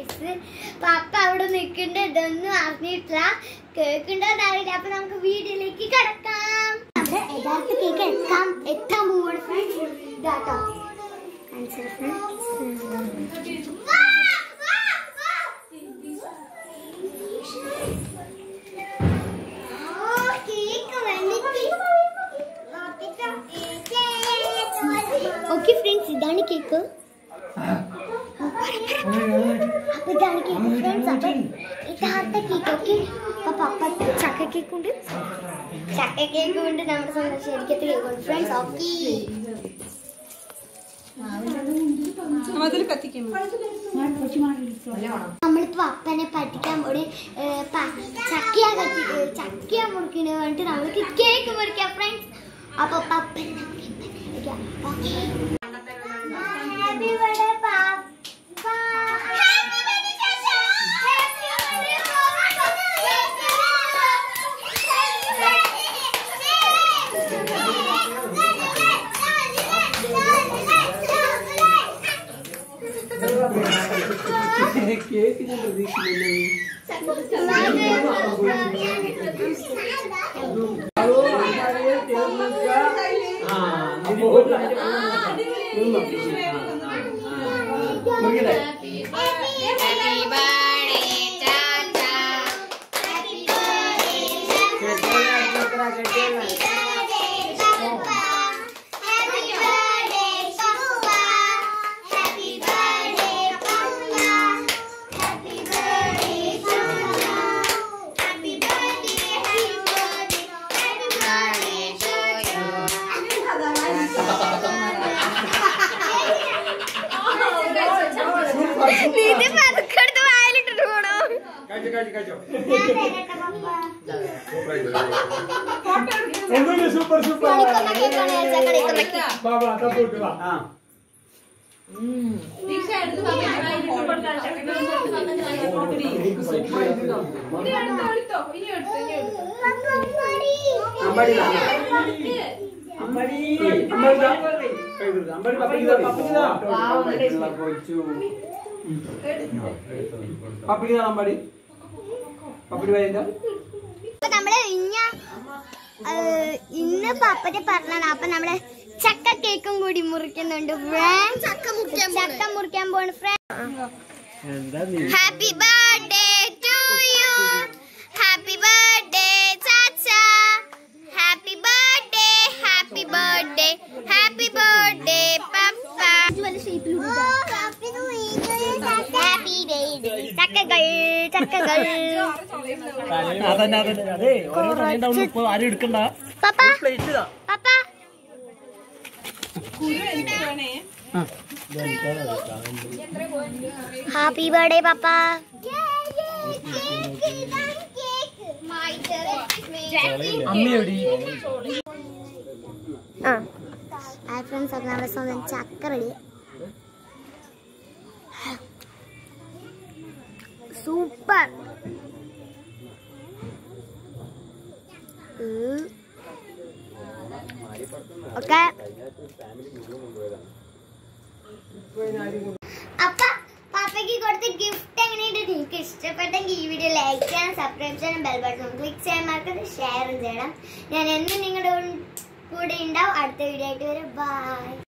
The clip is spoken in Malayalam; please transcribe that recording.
ഫ്രണ്ട്സ് പപ്പ അവിടെ നിൽക്കണ്ട ഇതൊന്നും അറിഞ്ഞിട്ടില്ല കേൾക്കണ്ടോന്ന് അറിയില്ല അപ്പൊ നമുക്ക് വീട്ടിലേക്ക് കിടക്കാം നമ്മുടെ യഥാർത്ഥ കേക്ക് എത്താൻ എത്താൻ പോവാണ് ഫ്രണ്ട്സ് ഇതാട്ടോ കാണിച്ചു ഓക്കെ ഫ്രണ്ട്സ് ഇതാണ് കേക്ക് അപ്പൊ ഇതാണ് കേക്ക് ഫ്രണ്ട്സ് അപ്പൊ യഥാർത്ഥ കേക്ക് ഓക്കെ അപ്പൊ പപ്പ ചക്ക കേക്ക് ഉണ്ട് ചക്ക കേക്ക് ഉണ്ട് നമ്മുടെ സ്വന്തം ശരിക്കത്തെ കേക്ക് ഉണ്ട് ഫ്രണ്ട്സ് ഓക്കെ അതിൽ കത്തിക്കുന്നു നമ്മളിപ്പോ അപ്പനെ പറ്റിക്കാൻ പോയി ചക്കിയാ കത്തി ഏ, ചക്കിയാ മുറിക്കണ വേണ്ടിട്ട് നമ്മൾക്ക് കേക്ക് മുറിക്കാം ഫ്രണ്ട്സ് അപ്പൊ പപ്പൻ ഓക്കെ ഹാപ്പി ബർത്ത്ഡേ പാപ്പ ഹാപ്പി ബർത്ത്ഡേ ചാച്ചാ ഹാപ്പി കേക്ക് ഞാൻ പ്രതീക്ഷിക്കുന്നു ആ ഇത് പതുക്കെടുത്ത് വായിലിട്ടിട്ട് പോണോ എന്തുണ്ട് സൂപ്പർ സൂപ്പർ ബാബാ തപ്പോട്ട് വാ ആ അമ്പാടി വാ. അമ്പാടി അമ്പാടി ദാ. കൈ കൊടുക്ക്. അമ്പാടി പപ്പയ്ക്ക് ദാ, പപ്പയ്ക്ക് ദാ. ഉള്ള കൊച്ചു. ഉം. പപ്പയ്ക്ക് ദാ അമ്പാടി പപ്പടി വൈകുന്നേരം അപ്പൊ നമ്മള് ഇന്ന ഏഹ്, ഇന്ന് പപ്പന്റെ പറഞ്ഞാണ് അപ്പൊ നമ്മള് ചക്ക കേക്കും കൂടി മുറിക്കുന്നുണ്ട് ഫ്രണ്ട് ചക്ക മുറിക്കാൻ ചക്ക മുറിക്കാൻ പോണ് ഫ്രണ്ട് എന്താ നീ happy birthday to you happy birthday ചാച്ച happy birthday happy birthday happy birthday പപ്പ ഹാപ്പി ബർത്ത്ഡേ ചക്കകൾ ചക്കകൾ അതന്നെ അതന്നെ അതെ ഓരോ സമയം ഇപ്പൊ ആരും എടുക്കണ്ട പപ്പ പ്ലേറ്റ് ഇതാ പപ്പ ഹാപ്പി ബർത്ത്ഡേ പപ്പ അമ്മയോടി ആ ഹായ് ഫ്രണ്ട്സ് അപ്പം നമ്മുടെ സ്വന്തം ചക്ക റെഡി സൂപ്പർ ഓക്കെ അപ്പ പാപ്പയ്ക്ക് കൊടുത്ത ഗിഫ്റ്റ് എങ്ങനെയുണ്ട് നിങ്ങൾക്ക് ഇഷ്ടപ്പെട്ടെങ്കിൽ ഈ വീഡിയോ ലൈക്ക് ചെയ്യാൻ സബ്സ്ക്രൈബ് ചെയ്യാൻ ബെൽ ബട്ടൺ ക്ലിക്ക് ചെയ്യാൻ മറക്കരുത് ഷെയർ ചെയ്യണം ഞാൻ എന്നും നിങ്ങളുടെ കൂടെ ഉണ്ടാവും അടുത്ത വീഡിയോ ആയിട്ട് വരും ബൈ